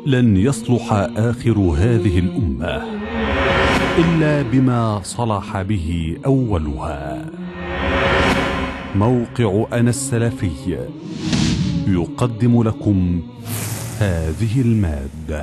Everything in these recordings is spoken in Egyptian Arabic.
لن يصلح اخر هذه الامه الا بما صلح به اولها موقع انا السلفي يقدم لكم هذه الماده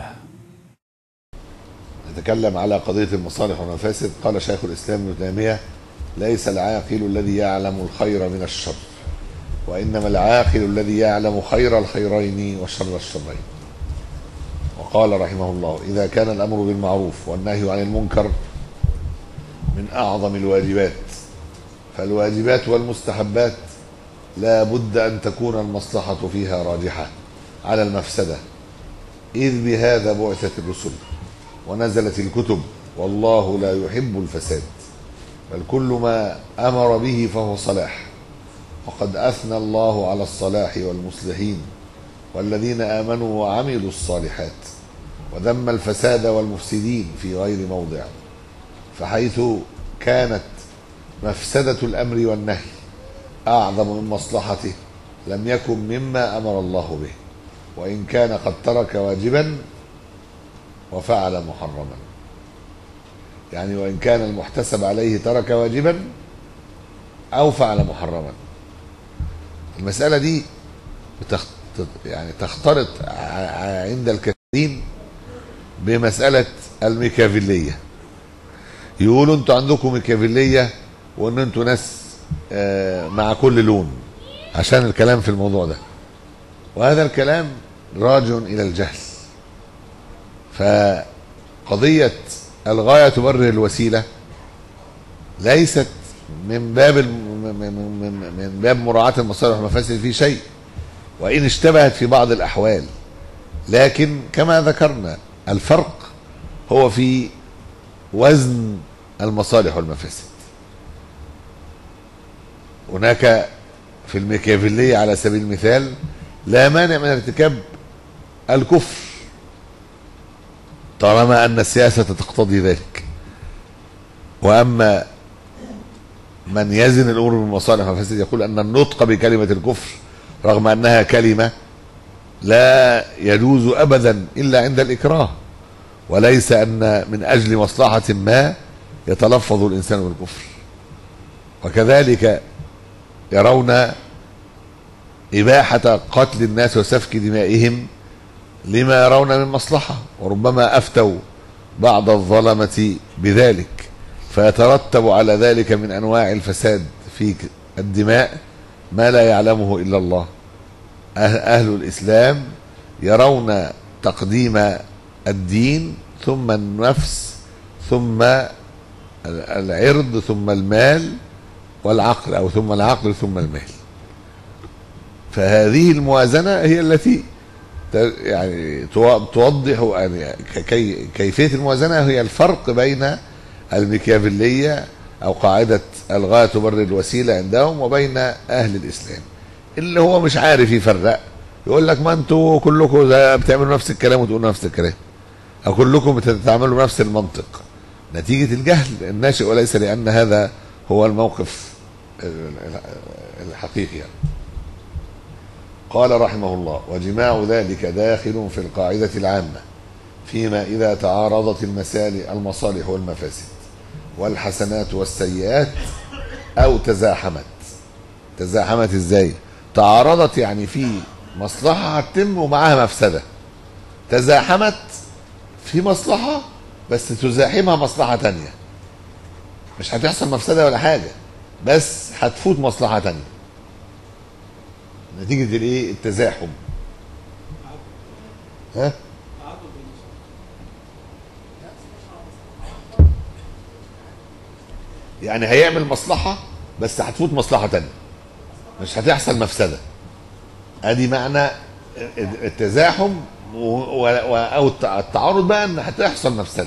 نتكلم على قضية المصالح والمفاسد قال شيخ الإسلام ابن تيمية ليس العاقل الذي يعلم الخير من الشر وإنما العاقل الذي يعلم خير الخيرين وشر الشرين وقال رحمه الله إذا كان الأمر بالمعروف والنهي عن المنكر من أعظم الواجبات فالواجبات والمستحبات لا بد أن تكون المصلحة فيها راجحة على المفسدة إذ بهذا بعثت الرسل ونزلت الكتب والله لا يحب الفساد بل كل ما امر به فهو صلاح وقد اثنى الله على الصلاح والمصلحين والذين امنوا وعملوا الصالحات وذم الفساد والمفسدين في غير موضع فحيث كانت مفسده الامر والنهي اعظم من مصلحته لم يكن مما امر الله به وان كان قد ترك واجبا وفعل محرما يعني وإن كان المحتسب عليه ترك واجبا أو فعل محرما المسألة دي بتخت... يعني تختلط عند الكثيرين بمسألة الميكافيلية يقولوا انتوا عندكم ميكافيلية وان انتوا ناس مع كل لون عشان الكلام في الموضوع ده وهذا الكلام راجع إلى الجهل فقضية الغاية تبرر الوسيلة ليست من باب من باب مراعاة المصالح والمفاسد في شيء وإن اشتبهت في بعض الأحوال لكن كما ذكرنا الفرق هو في وزن المصالح والمفاسد هناك في الميكافيلية على سبيل المثال لا مانع من ارتكاب الكفر طالما أن السياسة تقتضي ذلك وأما من يزن الأمور بالمصالح والمفاسد يقول أن النطق بكلمة الكفر رغم أنها كلمة لا يجوز أبدا إلا عند الإكراه وليس أن من أجل مصلحة ما يتلفظ الإنسان بالكفر وكذلك يرون إباحة قتل الناس وسفك دمائهم لما يرون من مصلحة وربما أفتوا بعض الظلمة بذلك فيترتب على ذلك من أنواع الفساد في الدماء ما لا يعلمه إلا الله أهل الإسلام يرون تقديم الدين ثم النفس ثم العرض ثم المال والعقل أو ثم العقل ثم المال فهذه الموازنة هي التي يعني توضح يعني كي كيفيه الموازنه هي الفرق بين الميكافيليه او قاعده الغايه تبرر الوسيله عندهم وبين اهل الاسلام اللي هو مش عارف يفرق يقول لك ما انتوا كلكم بتعملوا نفس الكلام وتقولوا نفس الكلام او كلكم بتتعاملوا نفس المنطق نتيجه الجهل الناشئ وليس لان هذا هو الموقف الحقيقي يعني. قال رحمه الله وجماع ذلك داخل في القاعدة العامة فيما إذا تعارضت المسالي المصالح والمفاسد والحسنات والسيئات أو تزاحمت تزاحمت إزاي تعارضت يعني في مصلحة هتتم ومعاها مفسدة تزاحمت في مصلحة بس تزاحمها مصلحة تانية مش هتحصل مفسدة ولا حاجة بس هتفوت مصلحة تانية نتيجة الايه التزاحم ها يعني هيعمل مصلحة بس هتفوت مصلحة تانية مش هتحصل مفسدة ادي معنى التزاحم او التعارض بقى ان هتحصل مفسدة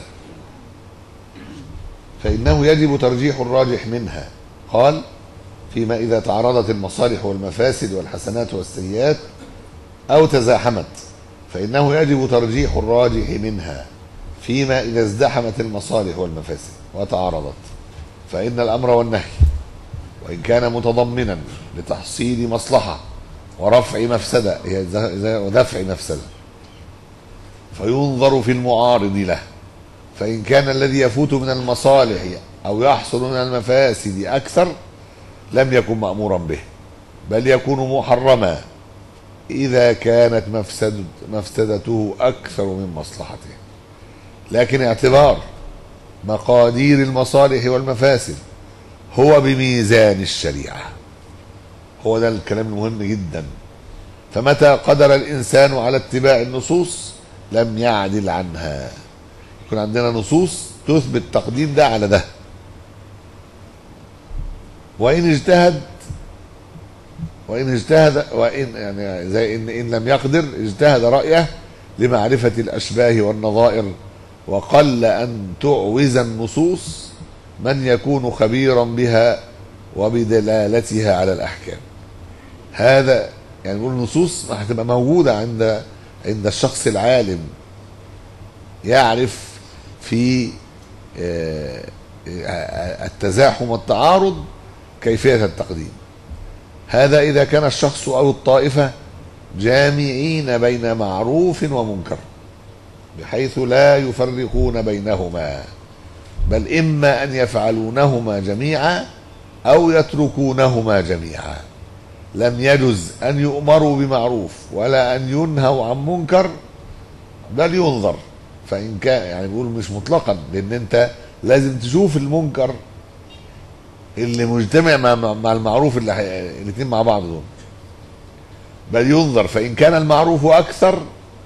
فانه يجب ترجيح الراجح منها قال فيما إذا تعارضت المصالح والمفاسد والحسنات والسيئات أو تزاحمت فإنه يجب ترجيح الراجح منها فيما إذا ازدحمت المصالح والمفاسد وتعارضت فإن الأمر والنهي وإن كان متضمنا لتحصيل مصلحة ورفع مفسدة هي ودفع مفسدة فينظر في المعارض له فإن كان الذي يفوت من المصالح أو يحصل من المفاسد أكثر لم يكن مأمورا به بل يكون محرما إذا كانت مفسد مفسدته أكثر من مصلحته لكن اعتبار مقادير المصالح والمفاسد هو بميزان الشريعة هو ده الكلام المهم جدا فمتى قدر الإنسان على اتباع النصوص لم يعدل عنها يكون عندنا نصوص تثبت تقديم ده على ده وإن اجتهد وإن اجتهد وإن يعني زي إن, إن لم يقدر اجتهد رأيه لمعرفة الأشباه والنظائر وقل أن تعوز النصوص من يكون خبيرا بها وبدلالتها على الأحكام هذا يعني نقول النصوص هتبقى موجودة عند عند الشخص العالم يعرف في آه، آه، التزاحم والتعارض كيفية التقديم هذا إذا كان الشخص أو الطائفة جامعين بين معروف ومنكر بحيث لا يفرقون بينهما بل إما أن يفعلونهما جميعا أو يتركونهما جميعا لم يجز أن يؤمروا بمعروف ولا أن ينهوا عن منكر بل ينظر فإن كان يعني بيقول مش مطلقا لأن أنت لازم تشوف المنكر اللي مجتمع مع, مع المعروف اللي حي- الاثنين مع بعض دول بل ينظر فإن كان المعروف أكثر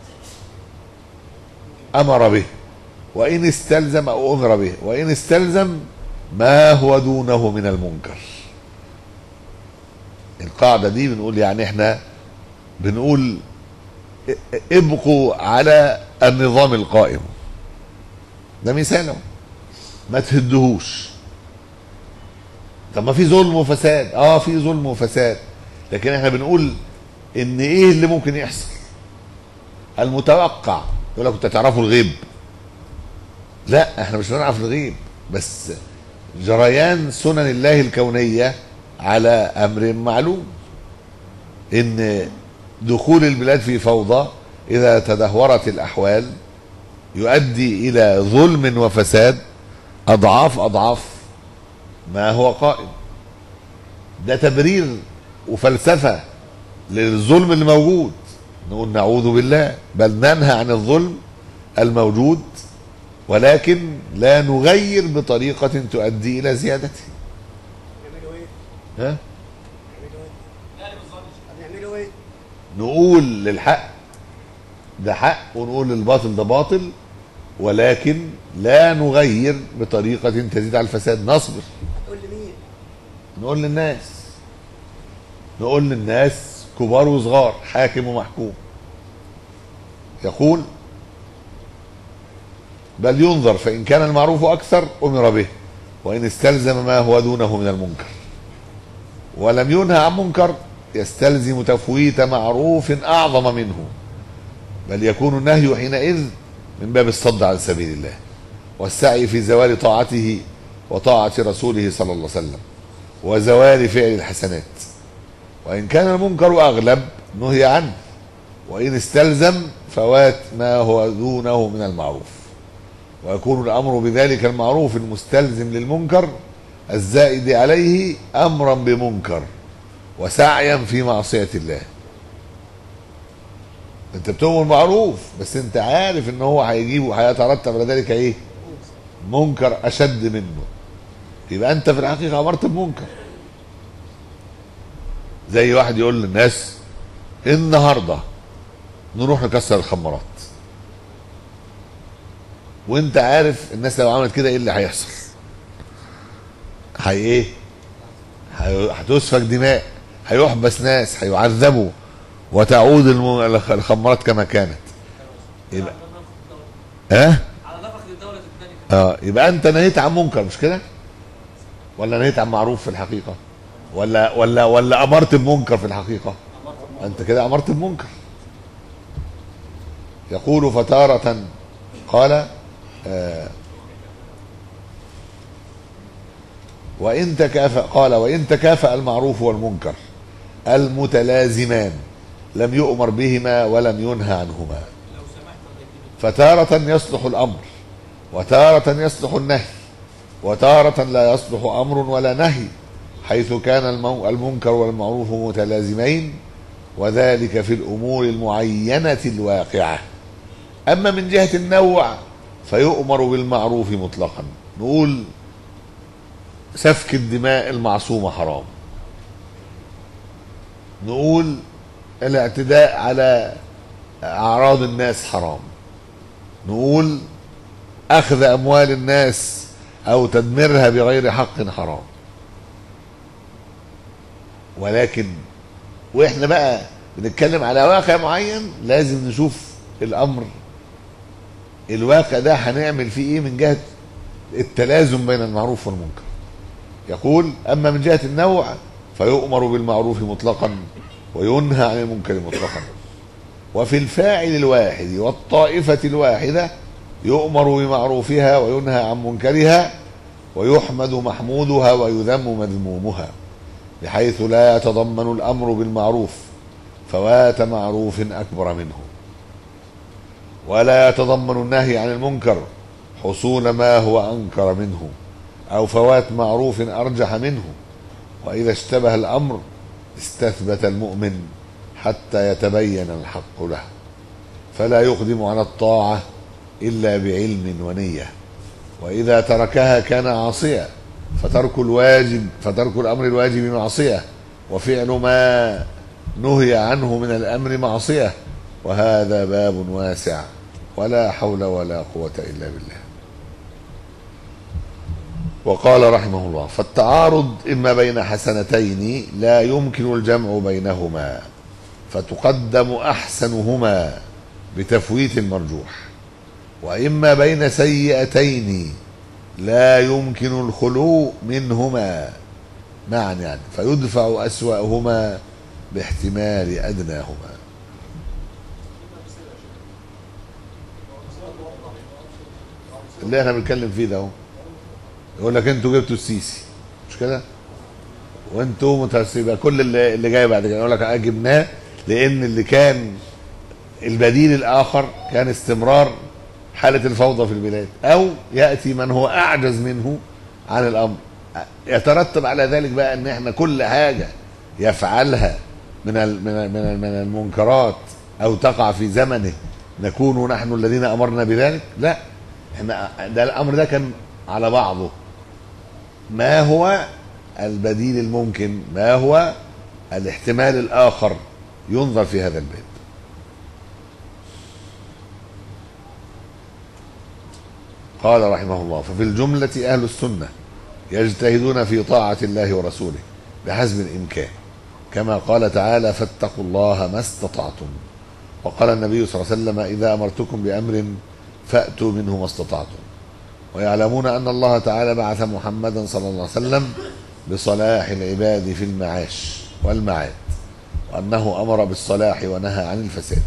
أمر به وإن استلزم أو أمر به وإن استلزم ما هو دونه من المنكر القاعدة دي بنقول يعني احنا بنقول ا- ابقوا على النظام القائم ده مثال اهو. ما تهدهوش طب ما في ظلم وفساد اه في ظلم وفساد لكن احنا بنقول ان ايه اللي ممكن يحصل المتوقع يقول لك انت تعرفوا الغيب لا احنا مش بنعرف الغيب بس جريان سنن الله الكونية على امر معلوم ان دخول البلاد في فوضى اذا تدهورت الاحوال يؤدي الى ظلم وفساد اضعاف اضعاف ما هو قائم ده تبرير وفلسفة للظلم اللي موجود نقول نعوذ بالله بل ننهى عن الظلم الموجود ولكن لا نغير بطريقة تؤدي إلى زيادته يعملوا ايه؟ ها؟ يعملوا ايه؟ هنعملوا ايه؟ نقول للحق ده حق ونقول للباطل ده باطل ولكن لا نغير بطريقة تزيد على الفساد نصبر هتقول لمين؟ نقول للناس نقول للناس كبار وصغار حاكم ومحكوم يقول بل ينظر فإن كان المعروف أكثر أمر به وإن استلزم ما هو دونه من المنكر ولم ينهى عن منكر يستلزم تفويت معروف أعظم منه بل يكون النهي حينئذ من باب الصد عن سبيل الله والسعي في زوال طاعته وطاعة رسوله صلى الله عليه وسلم وزوال فعل الحسنات وإن كان المنكر أغلب نهي عنه وإن استلزم فوات ما هو دونه من المعروف ويكون الأمر بذلك المعروف المستلزم للمنكر الزائد عليه أمرا بمنكر وسعيا في معصية الله انت بتؤمر معروف بس انت عارف ان هو هيجيب وهيترتب على ذلك ايه منكر اشد منه يبقى انت في الحقيقه امرت بمنكر زي واحد يقول للناس النهارده نروح نكسر الخمارات وانت عارف الناس لو عملت كده ايه اللي هيحصل هي ايه هي- هتسفك دماء هيحبس ناس هيعذبوا وتعود الم- الخمارات كما كانت يبقى ها على نفق الدولة الثانية اه يبقى انت نهيت عن منكر مش كده ولا نهيت عن معروف في الحقيقه ولا ولا ولا امرت بمنكر في الحقيقه انت كده امرت بمنكر يقول فتارة قال آه وإن تكافأ قال وإن تكافأ المعروف والمنكر المتلازمان لم يؤمر بهما ولم ينهى عنهما فتارة يصلح الأمر وتارة يصلح النهي وتارة لا يصلح أمر ولا نهي حيث كان المو- المنكر والمعروف متلازمين وذلك في الأمور المعينة الواقعة أما من جهة النوع فيؤمر بالمعروف مطلقا نقول سفك الدماء المعصومة حرام نقول الاعتداء على أعراض الناس حرام نقول أخذ أموال الناس أو تدميرها بغير حق حرام ولكن واحنا بقى بنتكلم على واقع معين لازم نشوف الامر الواقع ده هنعمل فيه ايه من جهه التلازم بين المعروف والمنكر يقول اما من جهه النوع فيؤمر بالمعروف مطلقا وينهى عن المنكر مطلقا وفي الفاعل الواحد والطائفه الواحده يؤمر بمعروفها وينهى عن منكرها ويحمد محمودها ويذم مذمومها بحيث لا يتضمن الامر بالمعروف فوات معروف اكبر منه ولا يتضمن النهي عن المنكر حصول ما هو انكر منه او فوات معروف ارجح منه واذا اشتبه الامر استثبت المؤمن حتى يتبين الحق له فلا يقدم على الطاعه الا بعلم ونيه واذا تركها كان عاصيا فترك الواجب فترك الامر الواجب معصيه وفعل ما نهي عنه من الامر معصيه وهذا باب واسع ولا حول ولا قوه الا بالله وقال رحمه الله فالتعارض اما بين حسنتين لا يمكن الجمع بينهما فتقدم احسنهما بتفويت المرجوح واما بين سيئتين لا يمكن الخلو منهما معا يعني فيدفع أسوأهما باحتمال أدناهما اللي احنا بنتكلم فيه ده اهو يقول لك انتوا جبتوا السيسي مش كده وانتوا متسيبة كل اللي, اللي جاي بعد كده يقول لك اه جبناه لان اللي كان البديل الاخر كان استمرار حالة الفوضى في البلاد أو يأتي من هو أعجز منه عن الأمر يترتب على ذلك بقى أن احنا كل حاجة يفعلها من ال- من ال- من ال- من المنكرات أو تقع في زمنه نكون نحن الذين أمرنا بذلك لا احنا ده الأمر ده كان على بعضه ما هو البديل الممكن ما هو الاحتمال الآخر ينظر في هذا الباب قال رحمه الله ففي الجملة أهل السنة يجتهدون في طاعة الله ورسوله بحسب الإمكان كما قال تعالى فاتقوا الله ما استطعتم وقال النبي صلى الله عليه وسلم إذا أمرتكم بأمر فأتوا منه ما استطعتم ويعلمون أن الله تعالى بعث محمدا صلى الله عليه وسلم بصلاح العباد في المعاش والمعاد وأنه أمر بالصلاح ونهى عن الفساد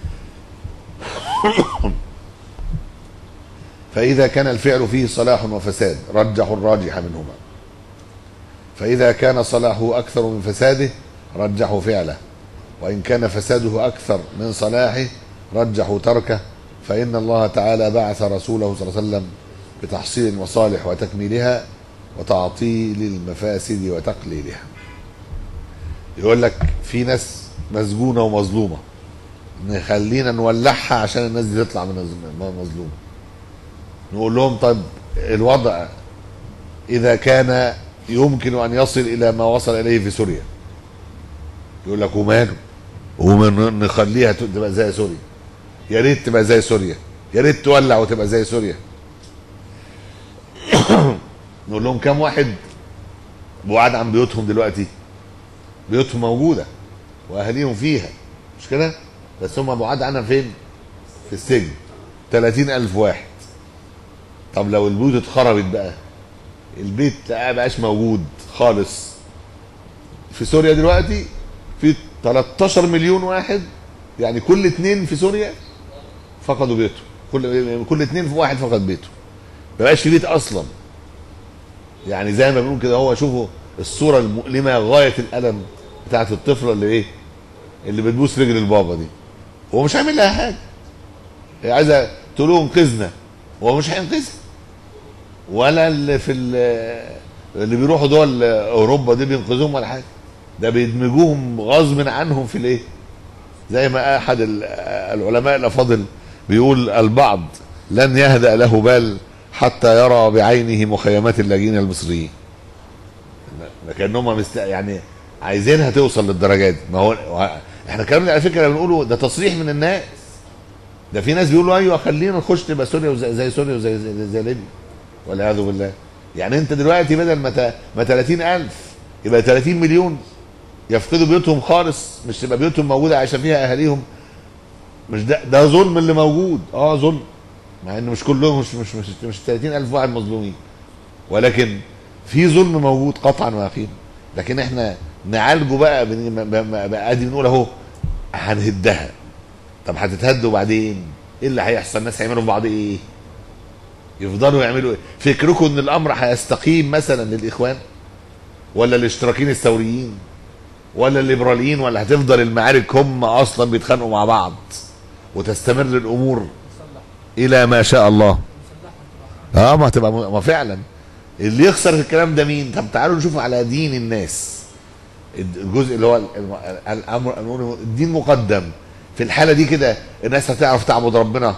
فإذا كان الفعل فيه صلاح وفساد رجحوا الراجح منهما فإذا كان صلاحه أكثر من فساده رجحوا فعله وإن كان فساده أكثر من صلاحه رجحوا تركه فإن الله تعالى بعث رسوله صلى الله عليه وسلم بتحصيل المصالح وتكميلها وتعطيل المفاسد وتقليلها يقول لك في ناس مسجونة ومظلومة نخلينا نولعها عشان الناس دي تطلع من مظلومة نقول لهم طب الوضع إذا كان يمكن أن يصل إلى ما وصل إليه في سوريا يقول لك وماله ومن نخليها تبقى زي سوريا يا ريت تبقى زي سوريا يا ريت تولع وتبقى زي سوريا نقول لهم كم واحد بعاد عن بيوتهم دلوقتي بيوتهم موجودة وأهاليهم فيها مش كده بس هم بعاد عنها فين في السجن 30 ألف واحد طب لو البيوت اتخربت بقى البيت ما بقاش موجود خالص في سوريا دلوقتي في 13 مليون واحد يعني كل اتنين في سوريا فقدوا بيته كل كل اتنين في واحد فقد بيته ما بقاش في بيت اصلا يعني زي ما بنقول كده هو شوفوا الصوره المؤلمه غايه الالم بتاعت الطفله اللي ايه اللي بتبوس رجل البابا دي هو مش عامل لها حاجه هي عايزه تقول له انقذنا هو مش هينقذها ولا اللي في ال- اللي بيروحوا دول اوروبا دي بينقذوهم ولا حاجه ده بيدمجوهم غصب عنهم في الايه زي ما احد ال- العلماء الافاضل بيقول البعض لن يهدأ له بال حتى يرى بعينه مخيمات اللاجئين المصريين كانهم مست... يعني عايزينها توصل للدرجات دي ما هو احنا كلامنا على فكره بنقوله ده تصريح من الناس ده في ناس بيقولوا ايوه خلينا نخش تبقى سوريا وزي زي سوريا وزي زي, زي, زي ليبيا والعياذ بالله يعني انت دلوقتي بدل ما ت- ما 30000 يبقى 30 مليون يفقدوا بيوتهم خالص مش تبقى بيوتهم موجوده عايشه فيها اهاليهم مش ده ده ظلم اللي موجود اه ظلم مع ان مش كلهم مش مش مش, مش 30000 واحد مظلومين ولكن في ظلم موجود قطعا ويقينا لكن احنا نعالجه بقى بن- ب- ب- بقى ادي بنقول اهو هنهدها طب هتتهد وبعدين ايه اللي هيحصل الناس هيعملوا في بعض ايه يفضلوا يعملوا ايه فكركم ان الامر هيستقيم مثلا للاخوان ولا الاشتراكيين الثوريين ولا الليبراليين ولا هتفضل المعارك هم اصلا بيتخانقوا مع بعض وتستمر الامور الى ما شاء الله اه ما هتبقى م- ما فعلا اللي يخسر في الكلام ده مين طب تعالوا نشوف على دين الناس الجزء اللي هو الم- الامر نقول الدين مقدم في الحاله دي كده الناس هتعرف تعبد ربنا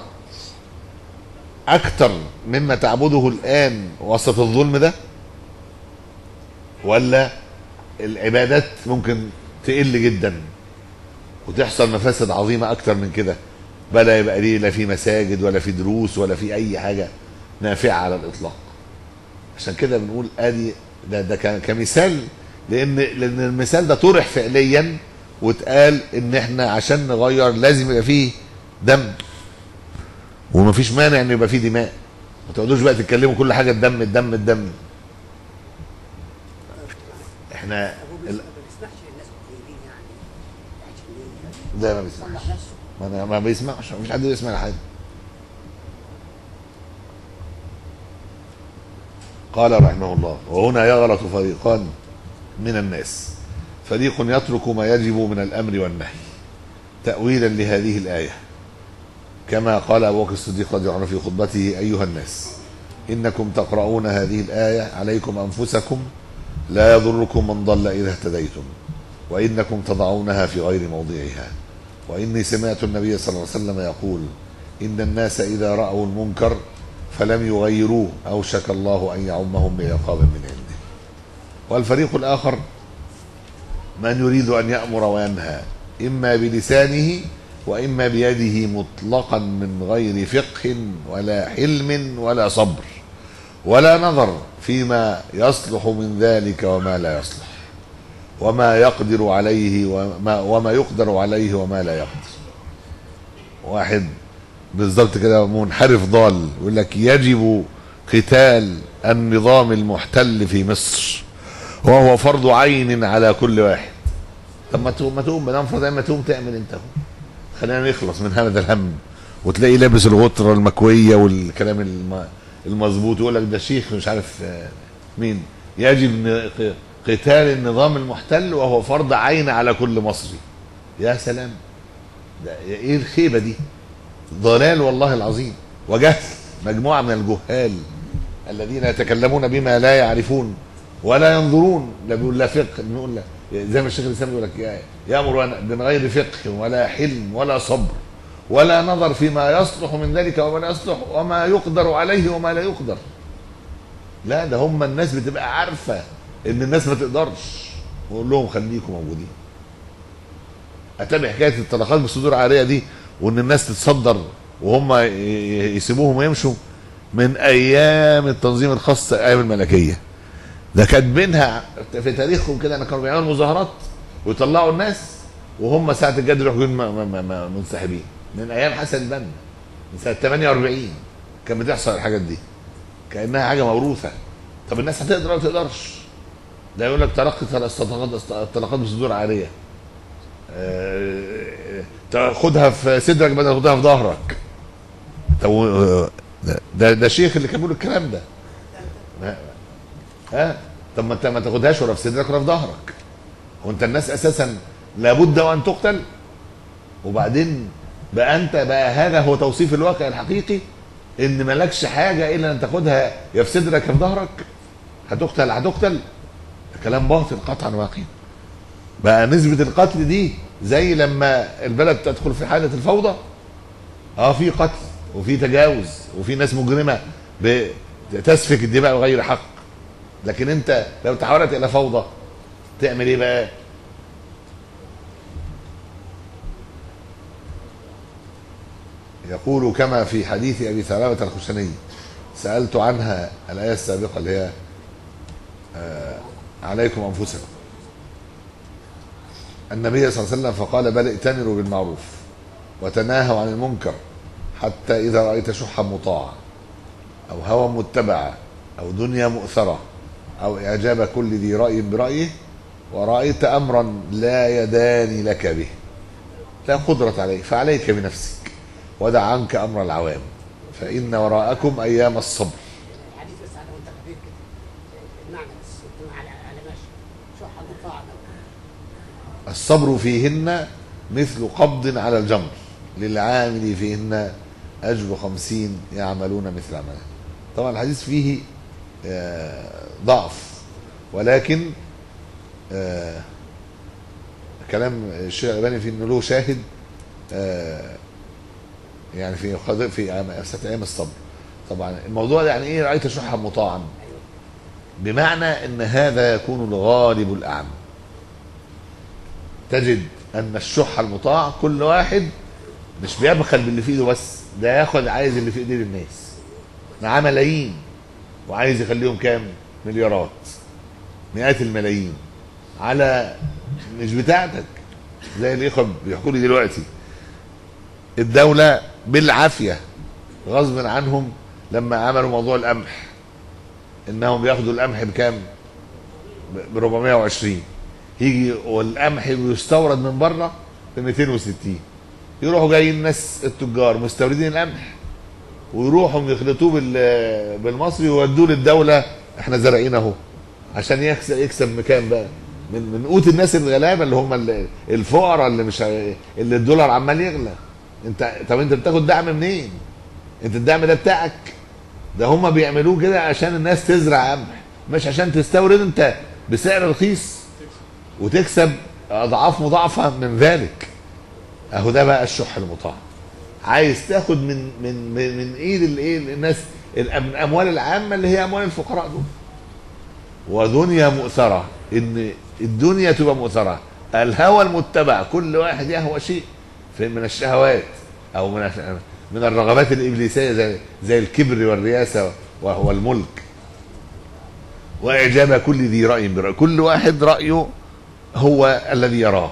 اكتر مما تعبده الان وسط الظلم ده ولا العبادات ممكن تقل جدا وتحصل مفاسد عظيمه اكتر من كده بلا يبقى ليه لا في مساجد ولا في دروس ولا في اي حاجه نافعه على الاطلاق عشان كده بنقول ادي ده ده ك- كمثال لان لان المثال ده طرح فعليا واتقال ان احنا عشان نغير لازم يبقى فيه دم ومفيش مانع ان يبقى فيه دماء ما تقعدوش بقى تتكلموا كل حاجه الدم الدم الدم احنا ابوه ال- ما بيسمحش للناس الطيبين يعني عشان ده ما بيسمعش يصلح نفسه ما أنا ما بيسمعش مفيش حد بيسمع لحد قال رحمه الله وهنا يغلط فريقان من الناس فريق يترك ما يجب من الامر والنهي تاويلا لهذه الايه كما قال ابو بكر الصديق رضي الله عنه في خطبته ايها الناس انكم تقرؤون هذه الايه عليكم انفسكم لا يضركم من ضل اذا اهتديتم وانكم تضعونها في غير موضعها واني سمعت النبي صلى الله عليه وسلم يقول ان الناس اذا راوا المنكر فلم يغيروه اوشك الله ان يعمهم بعقاب من عنده والفريق الاخر من يريد ان يامر وينهى اما بلسانه واما بيده مطلقا من غير فقه ولا حلم ولا صبر ولا نظر فيما يصلح من ذلك وما لا يصلح وما يقدر عليه وما, وما يقدر عليه وما لا يقدر واحد بالظبط كده منحرف ضال يقول لك يجب قتال النظام المحتل في مصر وهو فرض عين على كل واحد طب ما تقوم ما تقوم ما دام فرض عين ما تقوم تعمل انت اهو خلينا نخلص من هذا الهم وتلاقي لابس الغطره المكويه والكلام الم- المظبوط يقول لك ده شيخ مش عارف آه، مين يجب ن- ق- قتال النظام المحتل وهو فرض عين على كل مصري يا سلام ده ايه الخيبه دي ضلال والله العظيم وجهل مجموعه من الجهال الذين يتكلمون بما لا يعرفون ولا ينظرون لا بيقول لا فقه بيقول لا زي ما الشيخ الاسلام يقول لك يا- يامر من غير فقه ولا حلم ولا صبر ولا نظر فيما يصلح من ذلك وما لا يصلح وما يقدر عليه وما لا يقدر لا ده هم الناس بتبقى عارفه ان الناس ما تقدرش وقول لهم خليكم موجودين اتابع حكايه الطلقات بالصدور عاريه دي وان الناس تتصدر وهم ي- ي- يسيبوهم ويمشوا من ايام التنظيم الخاص ايام الملكيه ده كاتبينها في تاريخهم كده ان كانوا بيعملوا مظاهرات ويطلعوا الناس وهم ساعه الجد يروحوا جايين م- م- م- منسحبين من ايام حسن البنا من سنه 48 كانت بتحصل الحاجات دي كانها حاجه موروثه طب الناس هتقدر ولا ما تقدرش ده يقول لك تلقي الطلقات الطلقات بصدور عاريه آه، تاخدها في صدرك بدل ما تاخدها في ظهرك طب و- ده- ده ده شيخ اللي كان بيقول الكلام ده ما- ها طب ما انت ما تاخدهاش ولا في صدرك ولا في ظهرك وانت الناس اساسا لابد وان تقتل وبعدين بقى انت بقى هذا هو توصيف الواقع الحقيقي ان مالكش حاجه الا ان تاخدها يا في صدرك يا في ظهرك هتقتل هتقتل ده كلام باطل قطعا واقعا بقى نسبة القتل دي زي لما البلد تدخل في حالة الفوضى اه في قتل وفي تجاوز وفي ناس مجرمة بتسفك الدماء بغير حق لكن انت لو تحولت الى فوضى تعمل ايه بقى يقول كما في حديث ابي ثعلبة الخشني سألت عنها الآية السابقة اللي هي آه عليكم أنفسكم النبي صلى الله عليه وسلم فقال بل ائتمروا بالمعروف وتناهوا عن المنكر حتى إذا رأيت شحا مطاعا أو هوى متبعا أو دنيا مؤثرة أو إعجاب كل ذي رأي برأيه ورأيت أمرا لا يدان لك به لا قدرة عليه فعليك بنفسك ودع عنك أمر العوام فإن وراءكم أيام الصبر الحديث بس على وانت خفيف كده المعنى بس يكون على على ماشي شح المطاع ده الصبر فيهن مثل قبض على الجمر للعامل فيهن أجر خمسين يعملون مثل عمله طبعا الحديث فيه آه، ضعف ولكن آه، كلام الشيخ الألباني في انه له شاهد آه، يعني في قضاء في أيام- في ايام الصبر طبعا الموضوع ده يعني ايه رايت شحا مطاعا بمعنى ان هذا يكون الغالب الاعم تجد ان الشح المطاع كل واحد مش بيبخل باللي في ايده بس ده ياخد عايز اللي في ايديه للناس معاه ملايين وعايز يخليهم كام مليارات مئات الملايين على مش بتاعتك زي الاخوه بيحكوا لي دلوقتي الدوله بالعافيه غصب عنهم لما عملوا موضوع القمح انهم بياخدوا القمح بكام ب 420 يجي والقمح بيستورد من بره ب 260 يروحوا جايين الناس التجار مستوردين القمح ويروحوا يخلطوه بال- بالمصري ويودوه للدوله احنا زارعين اهو عشان يكسب يكسب بكام بقى من من قوت الناس الغلابه اللي هم ال- الفقراء اللي مش ه- اللي الدولار عمال يغلى انت طب انت بتاخد دعم منين؟ انت الدعم ده بتاعك ده هم بيعملوه كده عشان الناس تزرع قمح مش عشان تستورد انت بسعر رخيص وتكسب اضعاف مضاعفه من ذلك اهو ده بقى الشح المطاع عايز تاخد من من من, من ايد الايه الناس الاموال العامه اللي هي اموال الفقراء دول ودنيا مؤثره ان الدنيا تبقى مؤثره الهوى المتبع كل واحد يهوى شيء في- من الشهوات او من من الرغبات الابليسيه زي زي الكبر والرياسه وهو الملك واعجاب كل ذي راي براي كل واحد رايه هو الذي يراه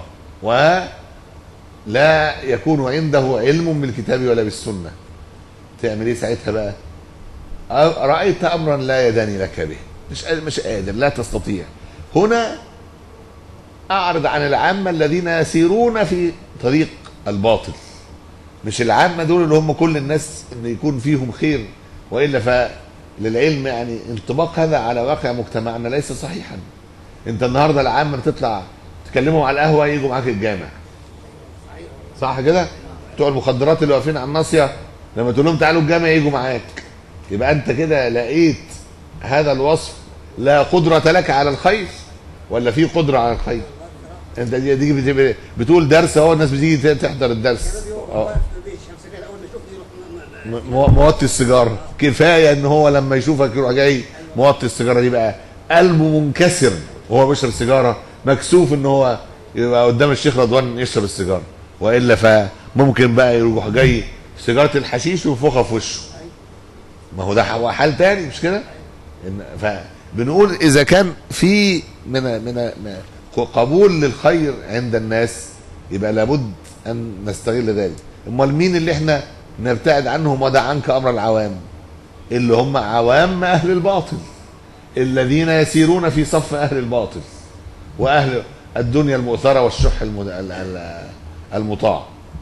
ولا يكون عنده علم بالكتاب ولا بالسنه تعمل ايه ساعتها بقى أ- رايت امرا لا يداني لك به مش قادر- مش قادر لا تستطيع هنا اعرض عن العامه الذين يسيرون في طريق الباطل مش العامه دول اللي هم كل الناس ان يكون فيهم خير والا فللعلم يعني انطباق هذا على واقع مجتمعنا ليس صحيحا انت النهارده العامه بتطلع تكلمهم على القهوه يجوا معاك الجامع صح كده بتوع المخدرات اللي واقفين على الناصيه لما تقول لهم تعالوا الجامع يجوا معاك يبقى انت كده لقيت هذا الوصف لا قدرة لك على الخير ولا في قدرة على الخير انت دي دي بت- بتقول درس اهو الناس بتيجي تحضر الدرس اه واقف في البيت شمس الليل اول ما يشوفني يروح م- م- مو- موطي السيجاره كفايه ان هو لما يشوفك يروح جاي موطي السيجاره دي بقى قلبه منكسر وهو بيشرب سيجاره مكسوف ان هو يبقى قدام الشيخ رضوان يشرب السيجاره والا فممكن بقى يروح جاي سيجاره الحشيش وينفخها في وشه ما هو ده هو حال تاني مش كده؟ إن- فبنقول اذا كان في من من من قبول للخير عند الناس يبقى لابد ان نستغل ذلك امال مين اللي احنا نبتعد عنهم ودع عنك امر العوام اللي هم عوام اهل الباطل الذين يسيرون في صف اهل الباطل واهل الدنيا المؤثره والشح المد... ال- ال- المطاع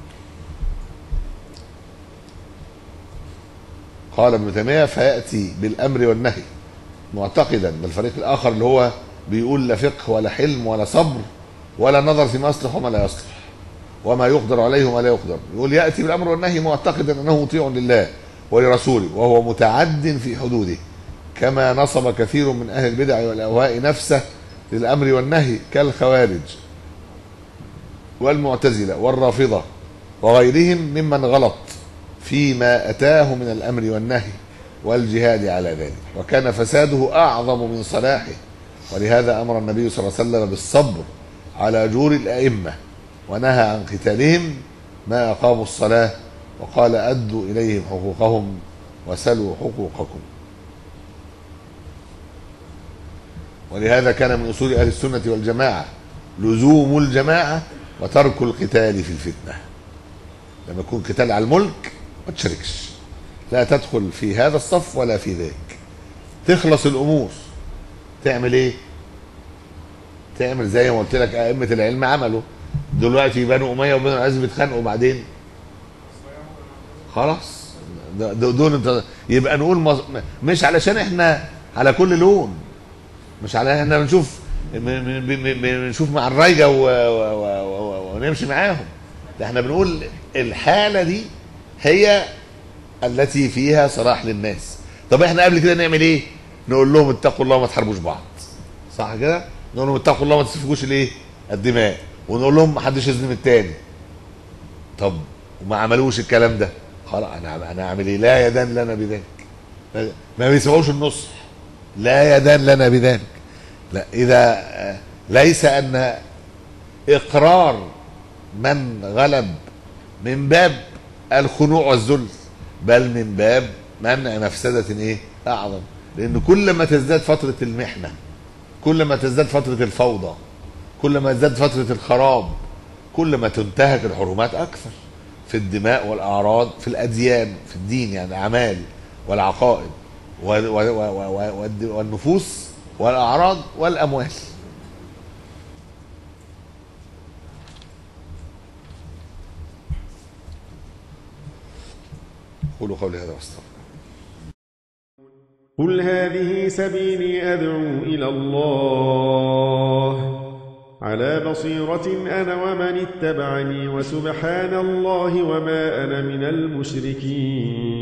قال ابن تيميه فياتي بالامر والنهي معتقدا ده الفريق الاخر اللي هو بيقول لا فقه ولا حلم ولا صبر ولا نظر فيما يصلح وما لا يصلح وما يقدر عليه وما لا يقدر يقول يأتي بالأمر والنهي معتقدا أنه مطيع لله ولرسوله وهو متعد في حدوده كما نصب كثير من أهل البدع والأهواء نفسه للأمر والنهي كالخوارج والمعتزلة والرافضة وغيرهم ممن غلط فيما أتاه من الأمر والنهي والجهاد على ذلك وكان فساده أعظم من صلاحه ولهذا أمر النبي صلى الله عليه وسلم بالصبر على جور الأئمة ونهى عن قتالهم ما أقاموا الصلاة وقال أدوا إليهم حقوقهم وسلوا حقوقكم ولهذا كان من أصول أهل السنة والجماعة لزوم الجماعة وترك القتال في الفتنة لما يكون قتال على الملك ما تشاركش لا تدخل في هذا الصف ولا في ذاك تخلص الأمور تعمل إيه؟ تعمل زي ما قلت لك أئمة العلم عملوا دلوقتي بنو أمية وبنو العز بيتخانقوا بعدين خلاص ده- ده- دول انت يبقى نقول مص- مش علشان احنا على كل لون مش على احنا بنشوف م- م- ب- ب- بنشوف مع الرايجه و- و- و- و- ونمشي معاهم ده احنا بنقول الحاله دي هي التي فيها صلاح للناس طب احنا قبل كده نعمل ايه نقول لهم اتقوا الله ما تحاربوش بعض صح كده نقول لهم اتقوا الله ما تسفكوش الايه الدماء ونقول لهم ما حدش يظلم التاني طب وما عملوش الكلام ده خلاص انا انا اعمل ايه لا يدان لنا بذلك ما بيسمعوش النصح لا يدان لنا بذلك لا اذا آه، ليس ان اقرار من غلب من باب الخنوع والذل بل من باب منع مفسدة ايه اعظم لان كل ما تزداد فترة المحنة كل ما تزداد فترة الفوضى كل ما تزداد فترة الخراب كل ما تنتهك الحرمات اكثر في الدماء والاعراض في الاديان في الدين يعني الاعمال والعقائد وال- و- و- و- والد- والنفوس والاعراض والاموال قولوا قولي هذا واستغفر قل هذه سبيلي أدعو إلى الله على بصيرة أنا ومن اتبعني وسبحان الله وما أنا من المشركين